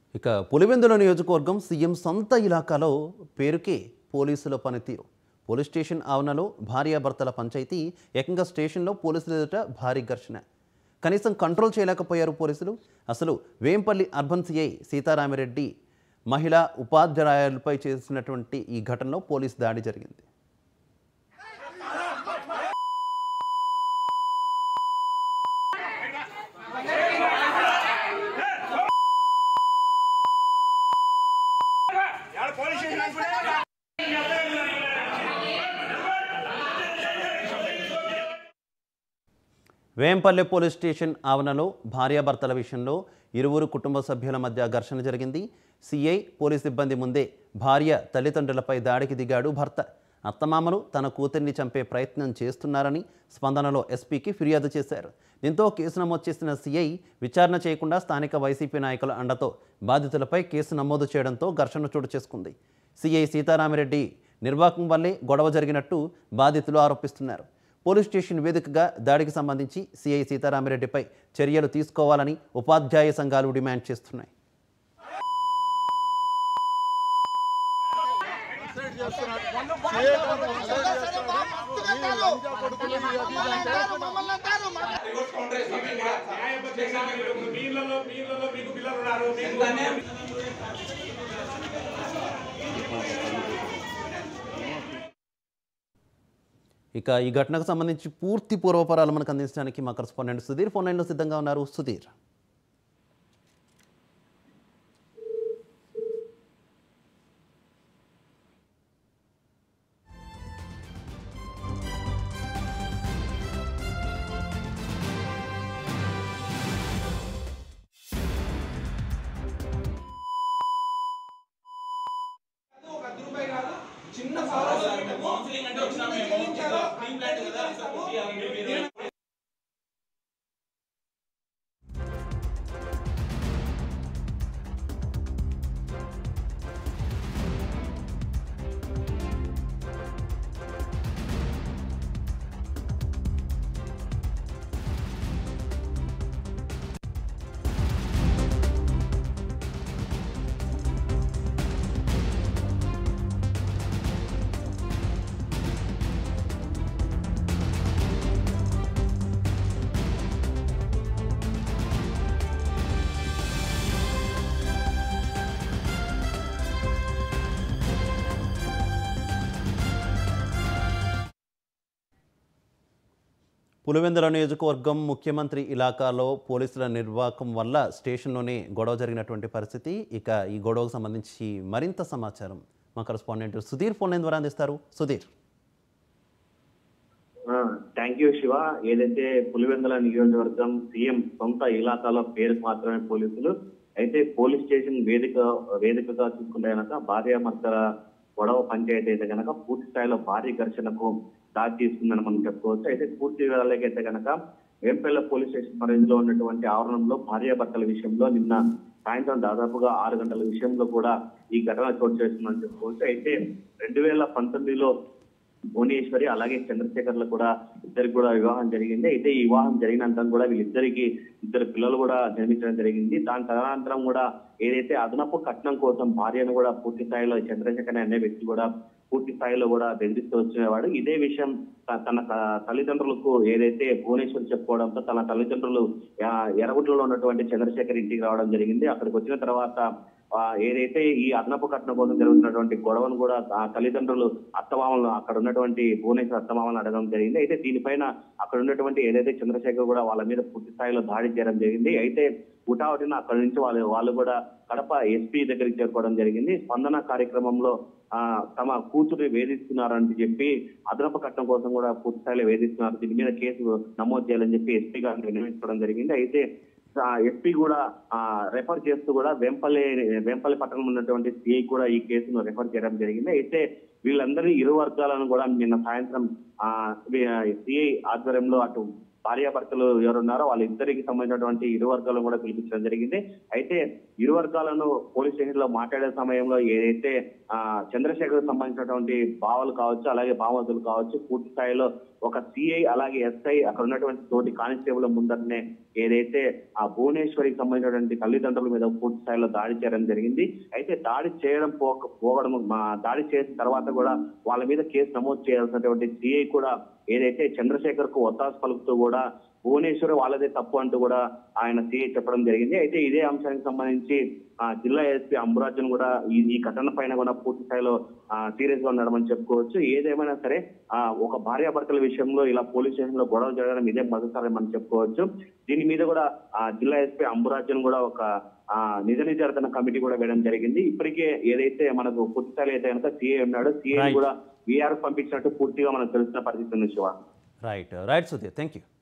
ఇక పులివెందుల నియోజకవర్గం సీఎం సొంత ఇలాకాలో పేరుకే పోలీసుల పనితీరు పోలీస్ స్టేషన్ ఆవరణలో భార్యాభర్తల పంచాయతీ ఏకంగా స్టేషన్లో పోలీసుల ఎదుట భారీ ఘర్షణ కనీసం కంట్రోల్ చేయలేకపోయారు పోలీసులు అసలు వేంపల్లి అర్బన్ సిఐ సీతారామిరెడ్డి మహిళా ఉపాధ్యాయులపై చేసినటువంటి ఈ ఘటనలో పోలీస్ దాడి జరిగింది వేంపల్లె పోలీస్ స్టేషన్ ఆవరణలో భార్యాభర్తల విషయంలో ఇరువురు కుటుంబ సభ్యుల మధ్య ఘర్షణ జరిగింది సిఐ పోలీస్ సిబ్బంది ముందే భార్య తల్లిదండ్రులపై దాడికి దిగాడు భర్త అత్తమామలు తన కూతుర్ని చంపే ప్రయత్నం చేస్తున్నారని స్పందనలో ఎస్పీకి ఫిర్యాదు చేశారు దీంతో కేసు నమోదు చేసిన సిఐ విచారణ చేయకుండా స్థానిక వైసీపీ నాయకుల అండతో బాధితులపై కేసు నమోదు చేయడంతో ఘర్షణ చోటు చేసుకుంది సిఐ సీతారామిరెడ్డి నిర్వాహకం వల్లే గొడవ జరిగినట్టు బాధితులు ఆరోపిస్తున్నారు పోలీస్ స్టేషన్ వేదికగా దాడికి సంబంధించి సిఐ సీతారామిరెడ్డిపై చర్యలు తీసుకోవాలని ఉపాధ్యాయ సంఘాలు డిమాండ్ చేస్తున్నాయి మీళ్ళలో మీళ్ళలో మీకు పిల్లలు ఉన్నారు మీకు ఇక ఈ ఘటనకు సంబంధించి పూర్తి పూర్వపరాలు మనకు అందించడానికి మా కరస్పాండెంట్ సుధీర్ ఫోన్ లైన్లో సిద్ధంగా ఉన్నారు సుధీర్ ఒక అర్ధ రూపాయి కాదు చిన్న సమస్య కౌన్సిలింగ్ అంటే వచ్చినా మేము డ్రీమ్ ల్యాండ్ కదా సపోర్ట్ చేయాలి మీరు పులివెందుల నియోజకవర్గం ముఖ్యమంత్రి ఇలాకాలో పోలీసుల నిర్వాహకం వల్ల స్టేషన్లోనే గొడవ జరిగినటువంటి పరిస్థితి ఇక ఈ గొడవకు సంబంధించి మరింత సమాచారం మా కరస్పాండెంట్ సుధీర్ ఫోన్ లైన్ ద్వారా అందిస్తారు సుధీర్ థ్యాంక్ యూ శివ ఏదైతే పులివెందుల నియోజకవర్గం సీఎం సొంత ఇలాకాలో పేరుకు మాత్రమే పోలీసులు అయితే పోలీస్ స్టేషన్ వేదిక వేదికగా చూసుకుంటే గనక భార్యాభర్తల గొడవ పంచాయతీ అయితే గనక పూర్తి స్థాయిలో భారీ ఘర్షణకు దారి తీసుకుందని మనం చెప్పుకోవచ్చు అయితే పూర్తి వివరాలకి అయితే గనక వేంపల్లి పోలీస్ స్టేషన్ పరిధిలో ఉన్నటువంటి ఆవరణంలో భార్యాభర్తల విషయంలో నిన్న సాయంత్రం దాదాపుగా ఆరు గంటల విషయంలో కూడా ఈ ఘటన చోటు చేస్తుందని చెప్పుకోవచ్చు అయితే రెండు వేల పంతొమ్మిదిలో భువనేశ్వరి అలాగే చంద్రశేఖర్లు కూడా ఇద్దరికి కూడా వివాహం జరిగింది అయితే ఈ వివాహం జరిగినంత కూడా వీళ్ళిద్దరికి ఇద్దరు పిల్లలు కూడా జన్మించడం జరిగింది దాని తదనంతరం కూడా ఏదైతే అదనపు కట్నం కోసం భార్యను కూడా పూర్తి స్థాయిలో చంద్రశేఖర్ అనే వ్యక్తి కూడా పూర్తి స్థాయిలో కూడా బెదిరిస్తూ వచ్చేవాడు ఇదే విషయం త- తన త- తల్లిదండ్రులకు ఏదైతే భువనేశ్వర్ చెప్పుకోవడంతో తన తల్లిదండ్రులు ఆ, ఎర్రగుడ్లలో ఉన్నటువంటి చంద్రశేఖర్ ఇంటికి రావడం జరిగింది అక్కడికి వచ్చిన తర్వాత ఆ, ఏదైతే ఈ అదనపు కట్నం కోసం జరుగుతున్నటువంటి గొడవను కూడా ఆ తల్లిదండ్రులు అత్తమామలను అక్కడ ఉన్నటువంటి భువనేశ్వర్ అత్తమామలను అడగడం జరిగింది అయితే దీనిపైన అక్కడ ఉన్నటువంటి ఏదైతే చంద్రశేఖర్ కూడా వాళ్ళ మీద పూర్తి స్థాయిలో దాడి చేయడం జరిగింది అయితే ఉటావటిన అక్కడి నుంచి వాళ్ళు వాళ్ళు కూడా కడప ఎస్పీ దగ్గరికి చేరుకోవడం జరిగింది స్పందన కార్యక్రమంలో ఆ తమ కూతురు వేధిస్తున్నారని చెప్పి అదనపు కట్నం కోసం కూడా పూర్తి స్థాయిలో వేధిస్తున్నారు దీని మీద కేసు నమోదు చేయాలని చెప్పి ఎస్పీ గారిని విన్నవించుకోవడం జరిగింది అయితే ఎస్పీ కూడా ఆ, రెఫర్ చేస్తూ కూడా వెంపల్లి వెంపల్లి పట్టణంలో ఉన్నటువంటి సిఐ కూడా ఈ కేసును రెఫర్ చేయడం జరిగింది అయితే వీళ్ళందరి ఇరు వర్గాలను కూడా నిన్న సాయంత్రం ఆ సిఐ ఆధ్వర్యంలో అటు భార్యాభర్తలు ఎవరున్నారో వాళ్ళిద్దరికి సంబంధించినటువంటి ఇరు వర్గాలను కూడా పిలిపించడం జరిగింది అయితే ఇరు వర్గాలను పోలీస్ స్టేషన్ లో మాట్లాడే సమయంలో ఏదైతే ఆ చంద్రశేఖర్ సంబంధించినటువంటి భావాలు కావచ్చు అలాగే భావతులు కావచ్చు పూర్తి స్థాయిలో ఒక సిఐ అలాగే ఎస్ఐ అక్కడ ఉన్నటువంటి తోటి కానిస్టేబుల్ ముందరనే ఏదైతే ఆ భువనేశ్వరికి సంబంధించినటువంటి తల్లిదండ్రుల మీద పూర్తి స్థాయిలో దాడి చేయడం జరిగింది అయితే దాడి చేయడం పోక పోవడం మా దాడి చేసిన తర్వాత కూడా వాళ్ళ మీద కేసు నమోదు చేయాల్సినటువంటి సిఐ కూడా ఏదైతే చంద్రశేఖర్ కు ఒత్తాసు పలుకుతూ కూడా భువనేశ్వర్ వాళ్ళదే తప్పు అంటూ కూడా ఆయన సిఐ చెప్పడం జరిగింది అయితే ఇదే అంశానికి సంబంధించి ఆ జిల్లా ఎస్పీ అంబురాజన్ కూడా ఈ ఈ ఘటన పైన కూడా పూర్తి స్థాయిలో సీరియస్ గా ఉన్నాడని చెప్పుకోవచ్చు ఏదేమైనా సరే ఆ ఒక భార్యాభర్తల విషయంలో ఇలా పోలీస్ స్టేషన్ లో గొడవ జరగడం ఇదే మొదటిసారి మనం చెప్పుకోవచ్చు దీని మీద కూడా ఆ జిల్లా ఎస్పీ అంబురాజన్ కూడా ఒక ఆ నిజ నిజార్థన కమిటీ కూడా వేయడం జరిగింది ఇప్పటికే ఏదైతే మనకు పూర్తి స్థాయిలో అయితే కనుక సిఐ ఉన్నాడో సిఐ Right. కూడా వీఆర్ పంపించినట్టు పూర్తిగా మనకు తెలిసిన పరిస్థితి ఉంది Shiva right right Sudheer thank you